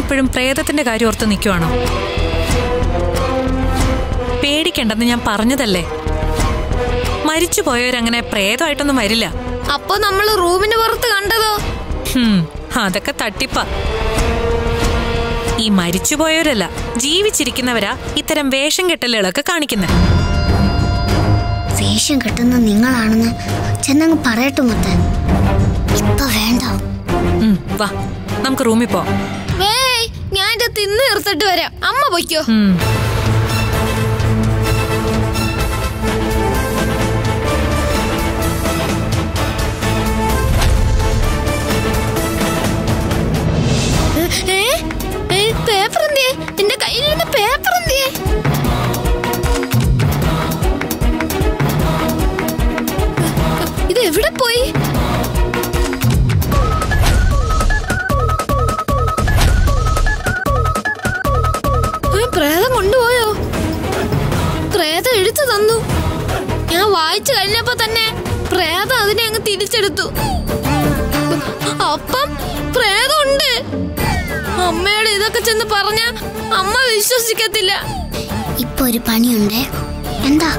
ഇപ്പോഴും പ്രേതത്തിന്റെ കാര്യം ഓർത്ത് നിൽക്കുവാണോ പേടിക്കണ്ടെന്ന് ഞാൻ പറഞ്ഞതല്ലേ മരിച്ചു പോയവരങ്ങനെ പ്രേതമായിട്ടൊന്നും വരില്ല അപ്പൊ നമ്മള് റൂമിന് പുറത്ത് കണ്ടതോ ഹും, അതൊക്കെ തട്ടിപ്പാ ഈ മരിച്ചുപോയവരല്ല ജീവിച്ചിരിക്കുന്നവരാ ഇത്തരം വേഷം കെട്ടലുകളൊക്കെ കാണിക്കുന്നത് വേഷം കെട്ടുന്ന നിങ്ങളാണെന്ന് ചെന്നങ്ങ് പറയട്ടെ മുത്തൻ ഇപ്പൊ വേണ്ട വാ നമുക്ക് റൂമിൽ പോവാം വേയ് ഞാൻ ഇത് തിന്ന് തീർത്തിട്ട് വരാം അമ്മ പൊയ്ക്കോ ഉം. ഏ? ഏ, പേപ്പർ എന്തിയെ എന്റെ കയ്യിലിരുന്ന പേപ്പർ എന്തിയെ ഇത് എവിടെ പോയി ഏ, പ്രേതം കൊണ്ടുപോയോ പ്രേതം എടുത്തു തന്നു ഞാൻ വായിച്ചു കഴിഞ്ഞപ്പോ തന്നെ പ്രേതം അതിനെ അങ്ങ് തിരിച്ചെടുത്തു അപ്പം പ്രേതമുണ്ട് അമ്മയോട് ഇതൊക്കെ ചെന്ന് പറഞ്ഞ അമ്മ വിശ്വസിക്കത്തില്ല ഇപ്പൊ ഒരു പണിയുണ്ടേ എന്താ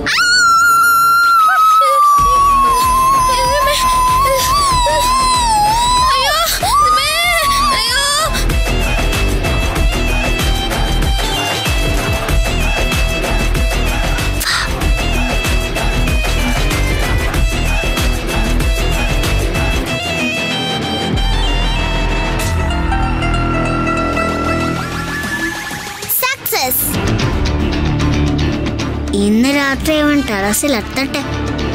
അയ്യോ അമ്മേ, അയ്യോ സക്സസ് ഇന്ന് രാത്രി അവൻ ടെറസിൽ എത്തട്ടെ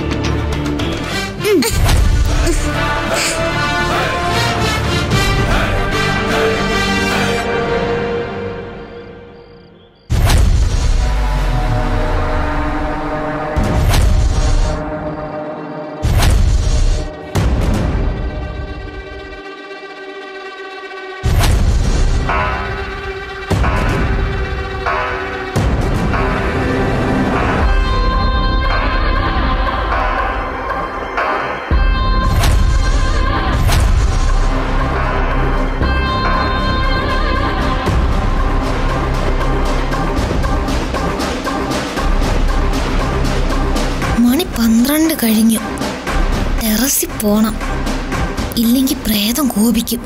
മണി പന്ത്രണ്ട് കഴിഞ്ഞു ടെറസിൽ പോണം ഇല്ലെങ്കിൽ പ്രേതം കോപിക്കും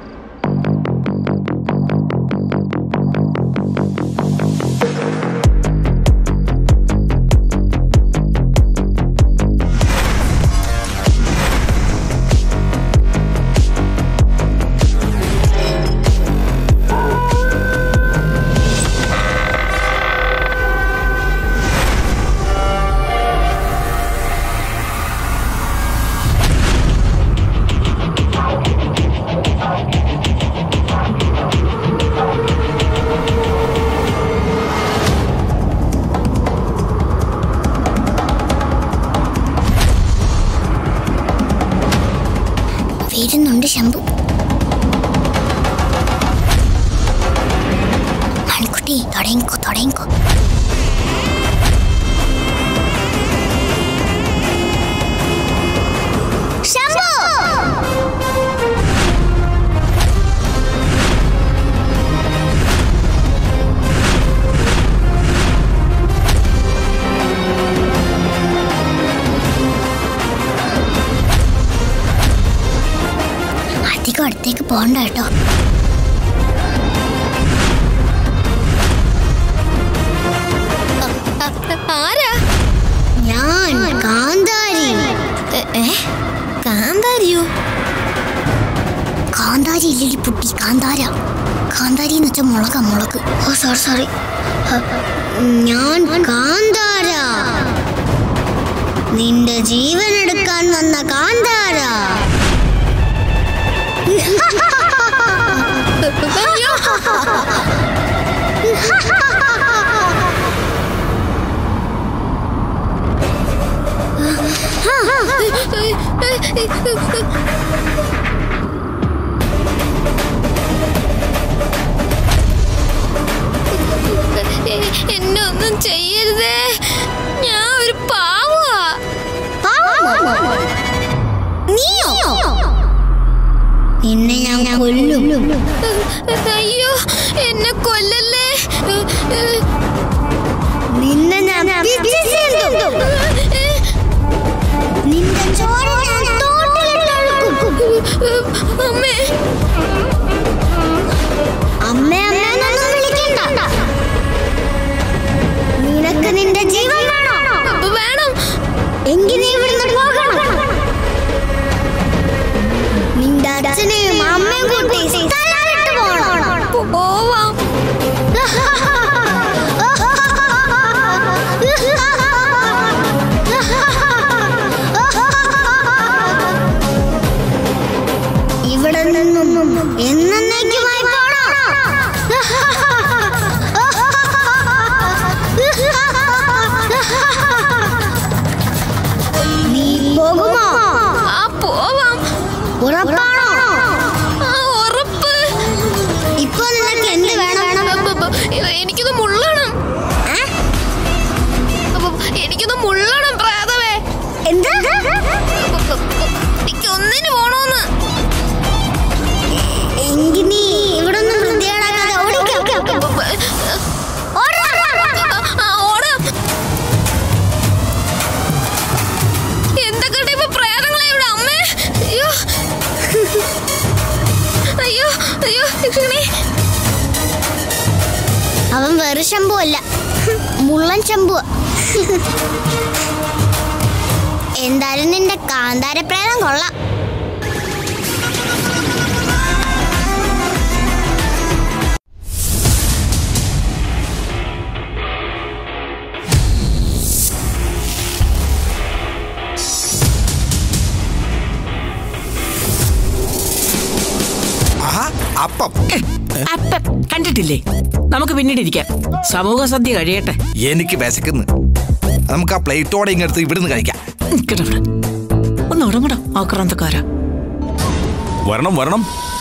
വരുന്നുണ്ട് ശംഭു മണിക്കുട്ടി തുടങ്ങിക്കോ തുടങ്ങിക്കോ ശംഭു അധികം അടുത്തേക്ക് പോണ്ട കേട്ടോ ആരാ ഞാൻ കാന്താരി എ, ഏ? കാന്താരിയോ കാന്താരി ഇല്ലടി പുട്ടി കാന്താര കാന്താരി എന്ന് വെച്ചാൽ മുളക മുളക് ഓ സോറി സോറി ഞാൻ കാന്താര നിന്റെ ജീവൻ എടുക്കാൻ വന്ന കാന്താര അയ്യോ എന്നെ ഒന്നും ചെയ്യരുതേ ഞാൻ ഒരു പാവാ നീയോ നിന്നെ ഞാൻ കൊല്ലും അയ്യോ എന്നെ കൊല്ലല്ലേ നിന്നെ ഞാൻ പിച്ചി ചീന്തും. നിന്റെ ചോര ഞാൻ തോട്ടിലിട്ടൊഴുക്കും. അമ്മേ അമ്മേ അമ്മേ എന്നൊന്നും വിളിക്കണ്ട നിനക്ക് നിന്റെ ജീവൻ വേണോ വേണം എങ്കിൽ നീ ഇവിടുന്ന് പോകണം നിന്റെ അച്ഛനെയും അമ്മയും കൂട്ടി സ്ഥലം വിട്ട് പോകണം പോവാം ഇവിടെ നിന്നും എന്നേക്കുമായി നീ പോകുമോ ആ പോവാം ഉറപ്പാണോ ആ ഉറപ്പ് ഇപ്പൊ നിനക്ക് എന്ത് വേണം അబ్బబ్బ, എനിക്കൊന്ന് മുള്ളണം ഏ? അപ്പൊ എനിക്കൊന്ന് മുള്ളണം പ്രാതവേ എന്താ എനിക്ക് ഒന്നിന് പോണോന്ന് എങ്കിൽ നീ ഇവിടെ ഒന്നും വൃത്തികേടാക്കാതെ ഓടിക്കാം ആ, ഓടാം എന്തൊക്കെ ഇപ്പൊ പ്രേതങ്ങളെ ഇവിടെ അമ്മേ അയ്യോ അയ്യോ അയ്യോ രക്ഷിക്കണേ. അവൻ വെറു ശംഭു അല്ല മുള്ളൻ ശംഭു എന്തായാലും നിന്റെ കാന്താര പ്രേതം കൊള്ളാം ആഹാ അപ്പം അപ്പം കണ്ടിട്ടില്ലേ നമുക്ക് പിന്നീട് ഇരിക്കാം സമൂഹ സദ്യ കഴിയട്ടെ എനിക്ക് വിശക്കുന്നു നമുക്ക് ആ പ്ലേറ്റോടെ ഇങ്ങടുത്ത് ഇവിടുന്ന് കഴിക്കാം നിക്കട്ടെ ഇവിടെ. ഒന്ന് ഉടങ്ങടാ ആക്രാന്തക്കാരാ വരണം വരണം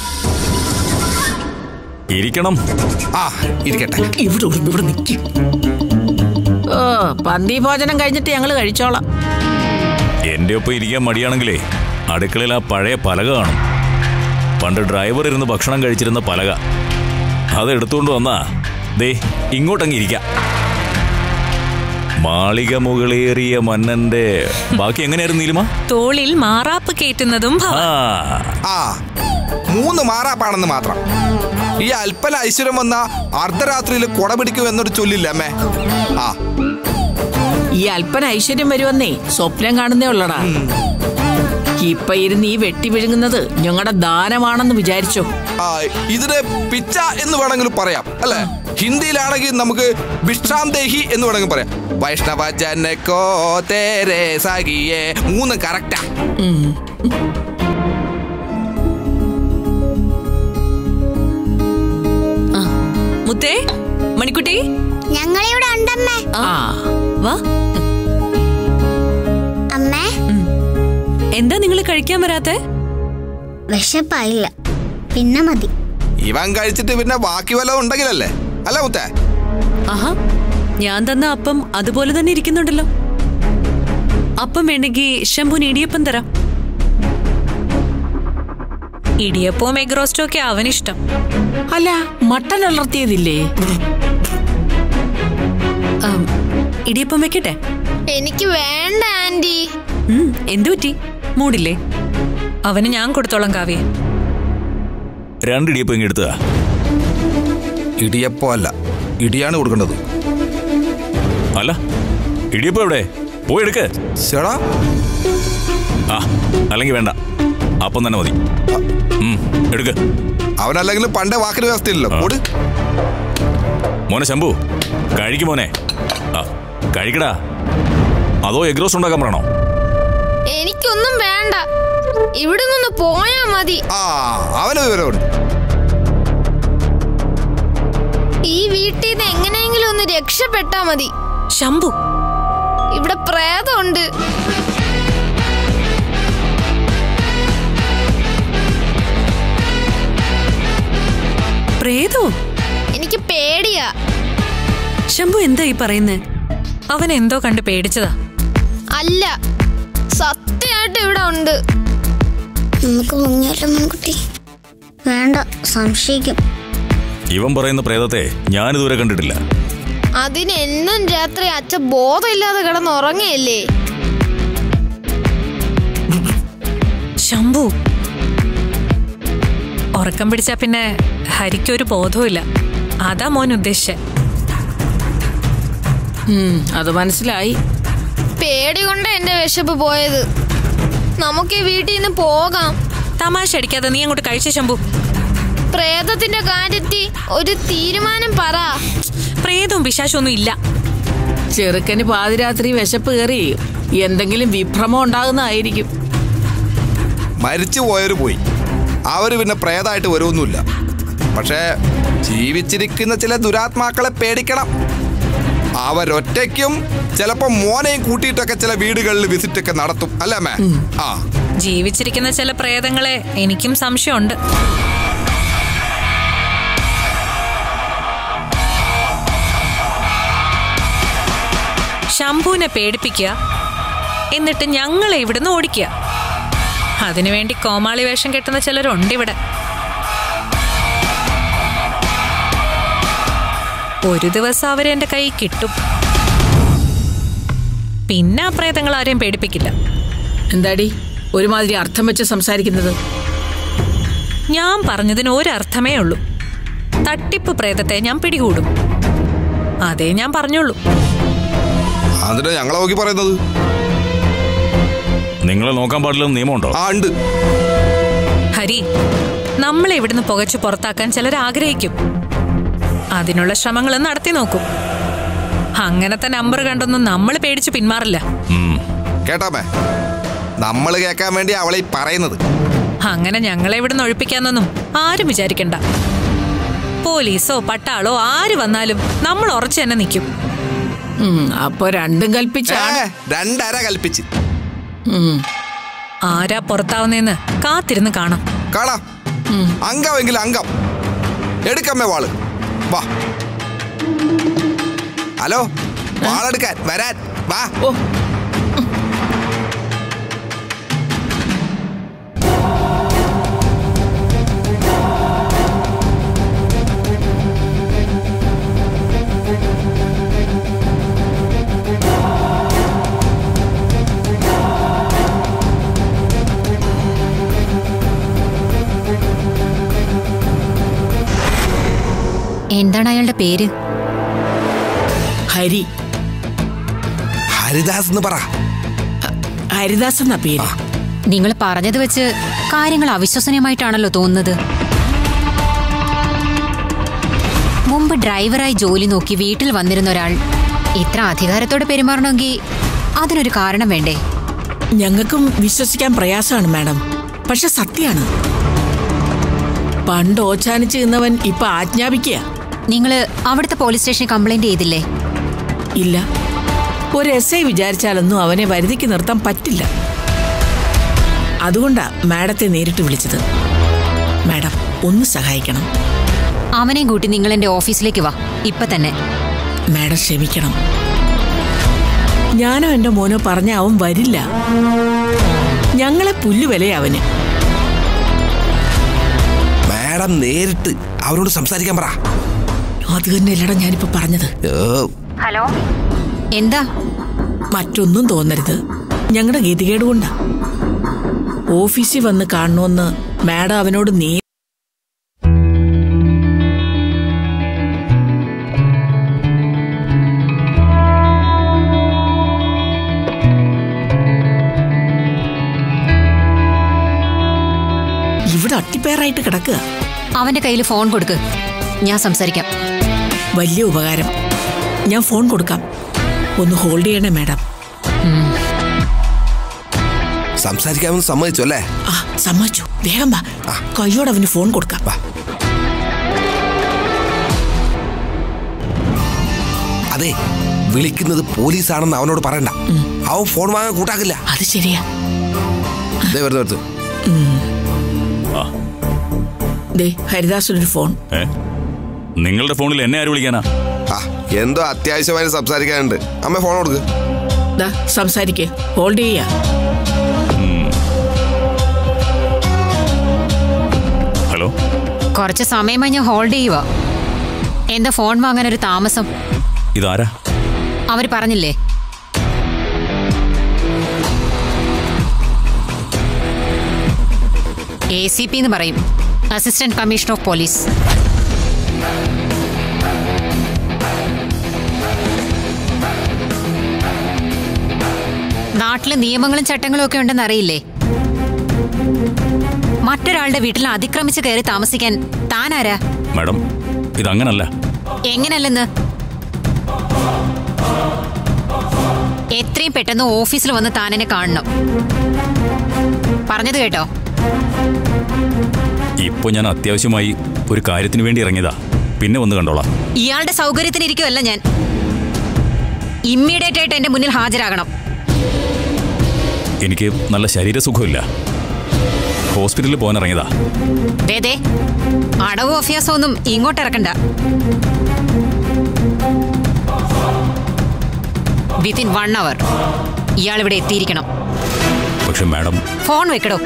ഇരിക്കണം ആ ഇരിക്കട്ടെ ഇവിടെ ഉടന്ന് ഇവിടെ നിൽക്കും ഓ പന്തി ഭോജനം കഴിഞ്ഞിട്ട് ഞങ്ങൾ കഴിച്ചോളാം എന്റെ ഒപ്പം ഇരിക്കാൻ മടിയാണെങ്കിലേ അടുക്കളയിൽ ആ പഴയ പലക കാണും പണ്ട് ഡ്രൈവർ ഇരുന്ന് ഭക്ഷണം കഴിച്ചിരുന്ന പലക അത് എടുത്തുകൊണ്ട് വന്നാ ദേ ഇങ്ങോട്ടങ്ങ് ഇരിക്കാം മാളിക മുകളേറിയ മന്നന്റെ ബാക്കി എങ്ങനെയായിരുന്നു നീലിമ തോളിൽ മാറാപ്പ് കയറ്റുന്നതും ഭവ ആ ആ മൂന്ന് മാറാപ്പാണെന്ന് മാത്രം ഈ അല്പന ഐശ്വര്യം വന്ന അർദ്ധരാത്രിയിൽ കുട പിടിക്കും എന്നൊരു ചൊല്ലില്ല അമ്മേ ആ ഈ അല്പന ഐശ്വര്യം വരുമെന്നേ സ്വപ്നം കാണുന്നേ ഉള്ളടാ ഇപ്പൊ ഇരുന്ന് ഈ വെട്ടി വിഴുങ്ങുന്നത് ഞങ്ങളുടെ ദാനമാണെന്ന് വിചാരിച്ചോ ആ ഇതിന് പിച്ച എന്ന് വേണമെങ്കിൽ പറയാം അല്ലെ ഹിന്ദിയിലാണെങ്കിൽ നമുക്ക് വിശ്രാന്തേഹി എന്ന് വേണമെങ്കിൽ പറയാം വൈഷ്ണവ ജനക്കോ തേരെ സഖിയേ മൂന്ന് കറക്റ്റാ മുത്തേ മണിക്കുട്ടി ഞങ്ങളിവിടെ ഉണ്ടമ്മേ ആ വാ അമ്മേ എന്താ നിങ്ങൾ കഴിക്കാൻ വരാത്തെ വിശപ്പായില്ല പിന്നെ മതി ഇവൻ കഴിച്ചിട്ട് പിന്നെ ബാക്കി വല്ലതും ഉണ്ടെങ്കിലല്ലേ അല്ല മുത്തേ ആഹാ ഞാൻ തന്ന അപ്പം അതുപോലെ തന്നെ ഇരിക്കുന്നുണ്ടല്ലോ അപ്പം വേണമെങ്കിൽ ശംഭുന് ഇടിയപ്പം തരാം ഇടിയപ്പവും എഗ് റോസ്റ്റും ഒക്കെ അവനിഷ്ടം അല്ല മട്ടൻ അലർത്തിയതില്ലേ ആം, ഇടിയപ്പം വെക്കട്ടെ എനിക്ക് വേണ്ട ആന്റി ഉം, എന്തു പറ്റി മൂടില്ലേ അവന് ഞാൻ കൊടുത്തോളാം കാവ്യ രണ്ട് ഇടിയപ്പം ഇങ്ങ് എടുത്തതാ ഇടിയപ്പോ അല്ല ഇടിയാണ് കൊടുക്കേണ്ടത് അല്ല ഇടിയപ്പം എവിടെ പോയി എടുക്ക് ചേടാ ആ അല്ലെങ്കിൽ വേണ്ട അപ്പം തന്നെ മതി ഉം, എടുക്ക് അവനല്ലെങ്കിലും പണ്ടേ വാക്കിന് വ്യവസ്ഥയില്ലല്ലോ കൂട് മോനെ ശംഭു കഴിക്കും മോനെ ആ കഴിക്കടാ അതോ എഗ് റോസ്റ്റ് ഉണ്ടാക്കാൻ പറയണോ എനിക്കൊന്നും വേണ്ട ഇവിടെ നിന്ന് പോയാ മതി ആ അവന് വിവരമുണ്ട് ഈ വീട്ടിൽ നിന്ന് എങ്ങനെയെങ്കിലും ഒന്ന് രക്ഷപ്പെട്ടാ മതി ശംഭു ഇവിടെ പ്രേതമുണ്ട് പ്രേതോ എനിക്ക് പേടിയാ ശംഭു എന്താ ഈ പറയുന്നേ അവൻ എന്തോ കണ്ട് പേടിച്ചതാ അല്ല സത്യമായിട്ട് ഇവിടെ ഉണ്ട് നമുക്ക് മുങ്ങിയല്ലോ മുൻകുട്ടി വേണ്ട സംശയിക്കും ഇവൻ പറയുന്ന പ്രേതത്തെ ഞാനിതുവരെ കണ്ടിട്ടില്ല അതിന് എന്നും രാത്രി അച്ഛൻ ബോധമില്ലാതെ കിടന്ന് ഉറങ്ങയല്ലേ ശംഭു ഉറക്കം പിടിച്ചാ പിന്നെ ഹരിക്കൊരു ബോധവുമില്ല അതാ മോൻ ഉദ്ദേശിച്ചെ ഉം, അത് മനസ്സിലായി പേടി കൊണ്ട് എന്റെ വിശപ്പ് പോയത് നമുക്ക് ഈ വീട്ടിൽ നിന്ന് പോകാം തമാശ അടിക്കാതെ നീ അങ്ങോട്ട് കഴിച്ച ശംഭു പ്രേതത്തിന്റെ കാര്യത്തിൽ ഒരു തീരുമാനം പറ പ്രേതവും പിശാശൊന്നും ഇല്ല ചെറുക്കന് പാതിരാത്രി വിശപ്പ് കയറി എന്തെങ്കിലും വിഭ്രമം ഉണ്ടാകുന്നതായിരിക്കും മരിച്ചു പോയവര് പോയി അവര് പിന്നെ പ്രേതമായിട്ട് വരുമൊന്നുമില്ല പക്ഷേ ജീവിച്ചിരിക്കുന്ന ചില ദുരാത്മാക്കളെ പേടിക്കണം അവരൊറ്റയ്ക്കും ചിലപ്പോ മോനെയും കൂട്ടിയിട്ടൊക്കെ ചില വീടുകളിൽ വിസിറ്റ് ഒക്കെ നടത്തും അല്ലേ അമ്മേ ആ ജീവിച്ചിരിക്കുന്ന ചില പ്രേതങ്ങളെ എനിക്കും സംശയമുണ്ട് ശംഭുവിനെ പേടിപ്പിക്കുക എന്നിട്ട് ഞങ്ങളെ ഇവിടുന്ന് ഓടിക്കുക അതിനുവേണ്ടി കോമാളി വേഷം കെട്ടുന്ന ചിലരുണ്ട് ഇവിടെ ഒരു ദിവസം അവരെന്റെ കൈ കിട്ടും പിന്നെ ആ പ്രേതങ്ങൾ ആരെയും പേടിപ്പിക്കില്ല എന്താടി ഒരുമാതിരി അർത്ഥം വെച്ച് സംസാരിക്കുന്നത് ഞാൻ പറഞ്ഞതിന് ഒരർത്ഥമേ ഉള്ളൂ തട്ടിപ്പ് പ്രേതത്തെ ഞാൻ പിടികൂടും അതേ ഞാൻ പറഞ്ഞുള്ളൂ അതിന് ഞങ്ങളെ നോക്കി പറയുന്നത് നിങ്ങളെ നോക്കാൻ പാടില്ലെന്ന് നിയമമുണ്ടോ ആ ഉണ്ട് ഹരി നമ്മളെ ഇവിടുന്ന് പുകച്ചു പുറത്താക്കാൻ ചിലർ ആഗ്രഹിക്കും അതിനുള്ള ശ്രമങ്ങൾ നടത്തി നോക്കും അങ്ങനത്തെ നമ്പർ കണ്ടൊന്നും നമ്മൾ പേടിച്ച് പിന്മാറില്ല ഉം. കേട്ടാമേ നമ്മൾ കേൾക്കാൻ വേണ്ടി അവളെ ഈ പറയുന്നത് അങ്ങനെ ഞങ്ങളെ ഇവിടുന്ന് ഒഴിപ്പിക്കാന്നൊന്നും ആരും വിചാരിക്കണ്ട പോലീസോ പട്ടാളോ ആര് വന്നാലും നമ്മൾ ഉറച്ചു തന്നെ നിൽക്കും ഉം, അപ്പൊ രണ്ടും ഏ, കൽപ്പിച്ചാണ് രണ്ടര കൽപ്പിച്ച് ഉം, ആരാ പുറത്താവുന്നേന്ന് കാത്തിരുന്ന് കാണാം കാണാം അംഗമെങ്കിൽ അംഗം എടുക്കമ്മേ വാള് വാ ഹലോ വാളെടുക്കാൻ വരാൻ വാ ഓ എന്താണ് അയാളുടെ പേര് ഹരി ഹരിദാസ് എന്ന് പറ ഹരിദാസ് എന്നാ പേര് നിങ്ങൾ പറഞ്ഞത് വെച്ച് കാര്യങ്ങൾ അവിശ്വസനീയമായിട്ടാണല്ലോ തോന്നുന്നത് മുമ്പ് ഡ്രൈവറായി ജോലി നോക്കി വീട്ടിൽ വന്നിരുന്ന ഒരാൾ ഇത്ര അധികാരത്തോടെ പെരുമാറണമെങ്കിൽ അതിനൊരു കാരണം വേണ്ടേ ഞങ്ങൾക്കും വിശ്വസിക്കാൻ പ്രയാസമാണ് മാഡം പക്ഷെ സത്യാണ് പണ്ട് ഓച്ചാനിച്ച് നിന്നവൻ ഇപ്പൊ ആജ്ഞാപിക്കുക നിങ്ങൾ അവിടുത്തെ പോലീസ് സ്റ്റേഷനിൽ കംപ്ലൈന്റ് ചെയ്തില്ലേ ഇല്ല ഒരു എസ് ഐ വിചാരിച്ചാലൊന്നും അവനെ വരുതിക്ക് നിർത്താൻ പറ്റില്ല അതുകൊണ്ടാ മാഡത്തെ നേരിട്ട് വിളിച്ചത് മാഡം ഒന്ന് സഹായിക്കണം അവനെയും കൂട്ടി നിങ്ങൾ എന്റെ ഓഫീസിലേക്ക് വാ ഇപ്പൊ തന്നെ മാഡം ക്ഷമിക്കണം ഞാനോ എൻ്റെ മോനോ പറഞ്ഞ അവൻ വരില്ല ഞങ്ങളെ പുല്ലുവിലയാ അവന് മാഡം നേരിട്ട് അവരോട് സംസാരിക്കാൻ പറ അത് തന്നെയല്ലടാ ഞാനിപ്പോ പറഞ്ഞത് ഹലോ എന്താ മറ്റൊന്നും തോന്നരുത് ഞങ്ങളുടെ ഗതികേട് കൊണ്ടാ ഓഫീസിൽ വന്ന് കാണണമെന്ന് മാഡം അവനോട് നേ ഇവിടെ അട്ടിപ്പേറായിട്ട് കിടക്കുക അവന്റെ കയ്യിൽ ഫോൺ കൊടുക്ക് ഞാൻ സംസാരിക്കാം വലിയ ഉപകാരം ഞാൻ ഫോൺ കൊടുക്കാം ഒന്ന് ഹോൾഡ് ചെയ്യണേ മാഡം സംസാരിക്കാമെന്ന് സമ്മതിച്ചു അല്ലേ ആ സമ്മതിച്ചു വേഗം വാ കയ്യോടെ അവന് ഫോൺ കൊടുക്കാം അതെ വിളിക്കുന്നത് പോലീസാണെന്ന് അവനോട് പറയണ്ട അവൻ ഫോൺ വാങ്ങാൻ കൂട്ടാക്കില്ല അത് ശരിയാ ദേ വരുന്നു വരുന്നു ആ ദേ ഹരിദാസിനൊരു ഫോൺ ഏ നിങ്ങളുടെ ഫോണിൽ എന്നെ ആര് വിളിക്കാനാ ആ എന്തോ അത്യാവശ്യമായി സംസാരിക്കാനുണ്ട് അമ്മ ഫോൺ കൊടുക്ക് ദാ സംസാരിക്ക് ഹോൾഡ് ചെയ്യാ ഹലോ കുറച്ച് സമയമായി ഞാൻ ഹോൾഡ് ചെയ്യുക എന്താ ഫോൺ വാങ്ങാൻ ഒരു താമസം ഇതാരാ അവർ പറഞ്ഞില്ലേ എ സി പി എന്ന് പറയും അസിസ്റ്റന്റ് കമ്മീഷണർ ഓഫ് പോലീസ് നാട്ടില് നിയമങ്ങളും ചട്ടങ്ങളും ഒക്കെ ഉണ്ടെന്ന് അറിയില്ലേ മറ്റൊരാളുടെ വീട്ടിൽ അതിക്രമിച്ച് കയറി താമസിക്കാൻ താനാരാ മാഡം ഇതങ്ങനല്ല എങ്ങനല്ലെന്ന് എത്രയും പെട്ടെന്ന് ഓഫീസിൽ വന്ന് താനെന്നെ കാണണം പറഞ്ഞത് കേട്ടോ ഇപ്പൊ ഞാൻ അത്യാവശ്യമായി ഒരു കാര്യത്തിന് വേണ്ടി ഇറങ്ങിയതാ പിന്നെ വന്ന് കണ്ടോളാം ഇയാളുടെ സൗകര്യത്തിന് ഇരിക്കുമല്ല ഞാൻ ഇമ്മീഡിയറ്റ് ആയിട്ട് എന്റെ മുന്നിൽ ഹാജരാകണം എനിക്ക് നല്ല ശരീരസുഖമില്ല ഹോസ്പിറ്റലിൽ പോകാൻ ഇറങ്ങിയതാ ദേ ദേ അടവ് അഭ്യാസമൊന്നും ഇങ്ങോട്ട് ഇറക്കണ്ട വിത്തിൻ വൺ അവർ ഇയാൾ ഇവിടെ എത്തിയിരിക്കണം പക്ഷെ മാഡം ഫോൺ വെക്കടോ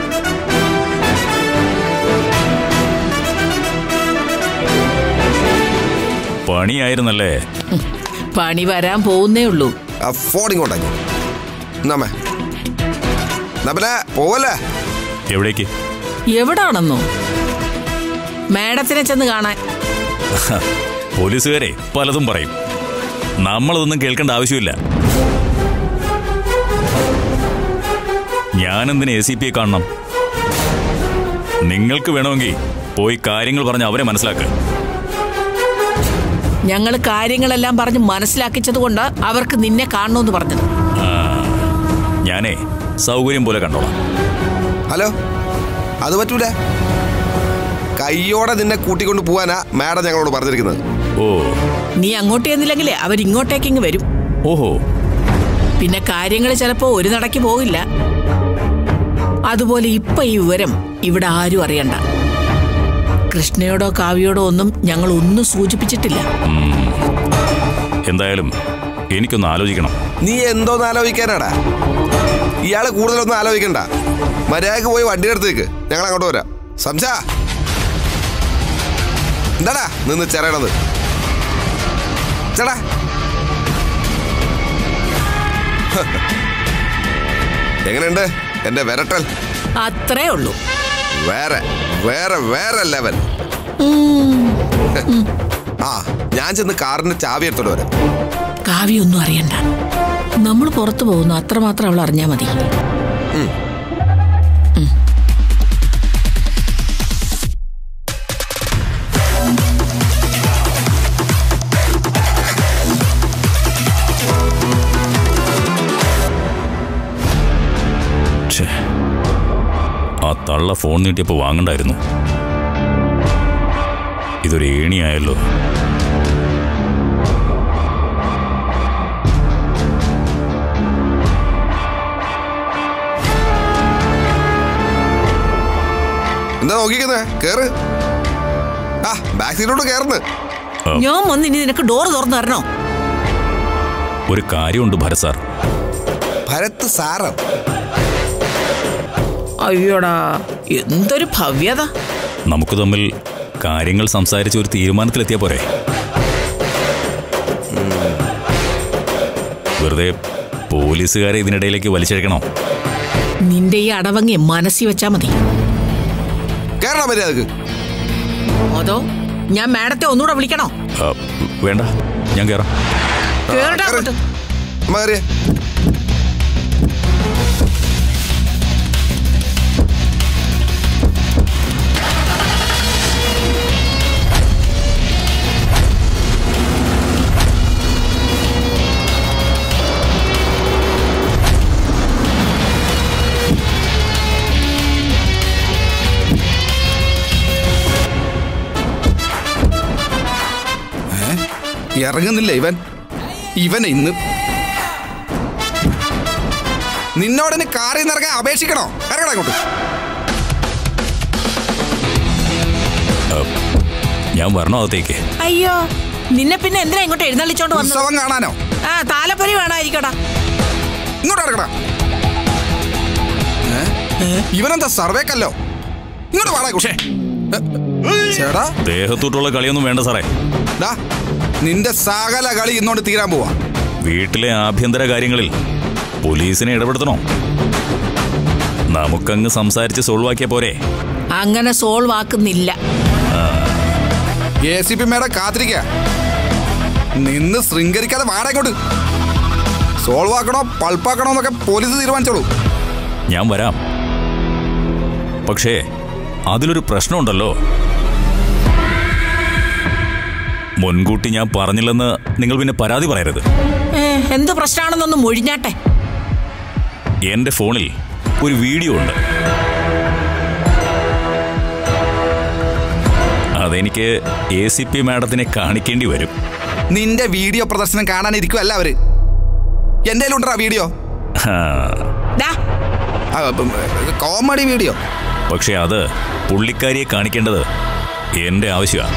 പണിയായിരുന്നല്ലേ പണി വരാൻ പോകുന്നേ ഉള്ളൂ ആ ഫോൺ ഇങ്ങോട്ടേക്ക് എന്നാമേ എന്നാ പിന്നെ പോവല്ലേ എവിടേക്ക് എവിടാണെന്നോ മാഡത്തിനെ ചെന്ന് കാണാൻ പോലീസുകാരെ പലതും പറയും നമ്മളതൊന്നും കേൾക്കേണ്ട ആവശ്യമില്ല ഞാനെന്തിന് എ സി പിയെ കാണണം നിങ്ങൾക്ക് വേണമെങ്കിൽ പോയി കാര്യങ്ങൾ പറഞ്ഞ് അവരെ മനസ്സിലാക്കുക ഞങ്ങൾ കാര്യങ്ങളെല്ലാം പറഞ്ഞ് മനസ്സിലാക്കിച്ചത് കൊണ്ട് അവർക്ക് നിന്നെ കാണണമെന്ന് പറഞ്ഞത് ഞാനേ സൗകര്യം പോലെ കണ്ടോളാം ഹലോ അത് പറ്റൂല കയ്യോടെ നിന്നെ കൂട്ടിക്കൊണ്ട് പോവാനാ മാഡം ഞങ്ങളോട് പറഞ്ഞിരിക്കുന്നത് ഓ നീ അങ്ങോട്ട് ചെന്നില്ലെങ്കിലേ അവരിങ്ങോട്ടേക്ക് ഇങ്ങ് വരും ഓഹോ പിന്നെ കാര്യങ്ങൾ ചിലപ്പോ ഒരു നടക്ക് പോകില്ല അതുപോലെ ഇപ്പൊ ഈ വിവരം ഇവിടെ ആരും അറിയണ്ട കൃഷ്ണയോടോ കാവ്യോടോ ഒന്നും ഞങ്ങൾ ഒന്നും സൂചിപ്പിച്ചിട്ടില്ല എന്തായാലും എനിക്കൊന്ന് ആലോചിക്കണം നീ എന്തോന്ന് ആലോചിക്കാനാടാ ഇയാള് കൂടുതലൊന്നും ആലോചിക്കണ്ട മര്യാദക്ക് പോയി വണ്ടി എടുത്തേക്ക് ഞങ്ങൾ അങ്ങോട്ട് വരാം സംശ എന്താടാ നിന്ന് ചെറയണത് ചേടാ എങ്ങനെയുണ്ട് എന്റെ വിരട്ടൽ അത്രേ ഉള്ളൂ വേറെ വേറെ വേറെ ലെവൽ ആ ഞാൻ ചെന്ന് കാറിന്റെ ചാവി എടുത്തോണ്ട് വരാം കാവ്യൊന്നും അറിയണ്ട നമ്മൾ പുറത്തു പോകുന്നു അത്രമാത്രം അവൾ അറിഞ്ഞാ മതി ഉം. ഛേ, ആ തള്ള ഫോൺ നീട്ടിയപ്പോൾ വാങ്ങണ്ടായിരുന്നു ഇതൊരു ഏണിയായല്ലോ എന്താ നോക്കിക്കുന്നേ കേറ് ആ ബാക്ക് സീറ്റിലോട്ട് കേറുന്നു ഞാൻ വന്ന് ഇനി നിനക്ക് ഡോറ് തുറന്നു തരണോ ഒരു കാര്യമുണ്ട് ഭരത് സാർ ഭരത് സാറം അയ്യോടാ എന്തൊരു ഭവ്യത നമുക്ക് തമ്മിൽ കാര്യങ്ങൾ സംസാരിച്ച് ഒരു തീരുമാനത്തിലെത്തിയാ പോരെ വെറുതെ പോലീസുകാരെ ഇതിനിടയിലേക്ക് വലിച്ചഴക്കണോ നിന്റെ ഈ അടവങ്ങി മനസ്സിൽ വെച്ചാ മതി കേരള മര്യാദക്ക് അതോ ഞാൻ മാഡത്തെ ഒന്നുകൂടെ വിളിക്കണോ ആ, വേണ്ട ഞാൻ കയറാം കേറടാ അങ്ങോട്ട്. അമ്മ കയറിയേ ഇറങ്ങുന്നില്ല ഇവൻ ഇവൻ ഇന്ന് നിന്നോടിന് കാറിൽ നിന്ന് ഇറങ്ങാൻ അപേക്ഷിക്കണോ ഇറങ്ങടാ അങ്ങോട്ട് ഞാൻ വരണോ അകത്തേക്ക് അയ്യോ നിന്നെ പിന്നെ എന്തിനാ ഇങ്ങോട്ട് എഴുന്നള്ളിച്ചോണ്ട് വന്നത് ഉത്സവം കാണാനോ ആ താലപ്പൊലി വേണമായിരിക്കടാ ഇങ്ങോട്ട് ഇറങ്ങടാ ഏ? ഇവനെന്താ സർവേക്കല്ലോ ഇങ്ങോട്ട് വാടാ കുഷേ ചേടാ ദേഹത്തോട്ടുള്ള കളിയൊന്നും വേണ്ട സാറേ ഡാ നിന്റെ സകല കളി ഇന്നോണ്ട് തീരാൻ പോവാ വീട്ടിലെ ആഭ്യന്തര കാര്യങ്ങളിൽ പോലീസിനെ ഇടപെടുത്തണോ നമുക്കങ്ങ് സംസാരിച്ച് സോൾവ് ആക്കിയ പോരെ അങ്ങനെ സോൾവ് ആക്കുന്നില്ല എ സി പി മേടെ കാത്തിരിക്ക നിന്ന് ശൃംഗരിക്കാതെ വാടാ ഇങ്ങോട്ട് സോൾവ് ആക്കണോ പൾപ്പാക്കണോ എന്നൊക്കെ പോലീസ് തീരുമാനിച്ചോളൂ ഞാൻ വരാം പക്ഷേ അതിലൊരു പ്രശ്നമുണ്ടല്ലോ മുൻകൂട്ടി ഞാൻ പറഞ്ഞില്ലെന്ന് നിങ്ങൾ പിന്നെ പരാതി പറയരുത് ഏ, എന്ത് പ്രശ്നമാണെന്നൊന്ന് മൊഴിഞ്ഞാട്ടെ എന്റെ ഫോണിൽ ഒരു വീഡിയോ ഉണ്ട് അതെനിക്ക് എ സി പി മാഡത്തിനെ കാണിക്കേണ്ടി വരും നിന്റെ വീഡിയോ പ്രദർശനം കാണാനിരിക്കുമല്ല അവര് എന്റെ ഉണ്ടോ വീഡിയോ ഹാ, ദാ, കോമഡി വീഡിയോ പക്ഷെ അത് പുള്ളിക്കാരിയെ കാണിക്കേണ്ടത് എന്റെ ആവശ്യമാണ്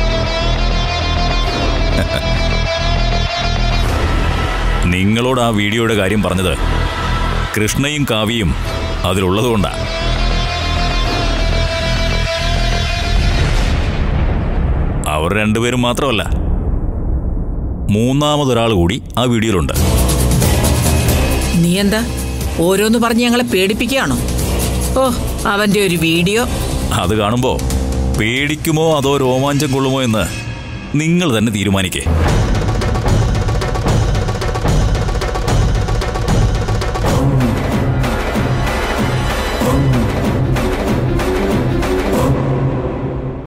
നിങ്ങളോട് ആ വീഡിയോയുടെ കാര്യം പറഞ്ഞത് കൃഷ്ണയും കാവ്യയും അതിലുള്ളതുകൊണ്ടാണ് അവർ രണ്ടുപേരും മാത്രമല്ല മൂന്നാമതൊരാൾ കൂടി ആ വീഡിയോയിലുണ്ട് നീ എന്താ ഓരോന്ന് പറഞ്ഞ് ഞങ്ങളെ പേടിപ്പിക്കുകയാണോ ഓ അവന്റെ ഒരു വീഡിയോ അത് കാണുമ്പോ പേടിക്കുമോ അതോ രോമാഞ്ചം കൊള്ളുമോ എന്ന് നിങ്ങൾ തന്നെ തീരുമാനിക്കേ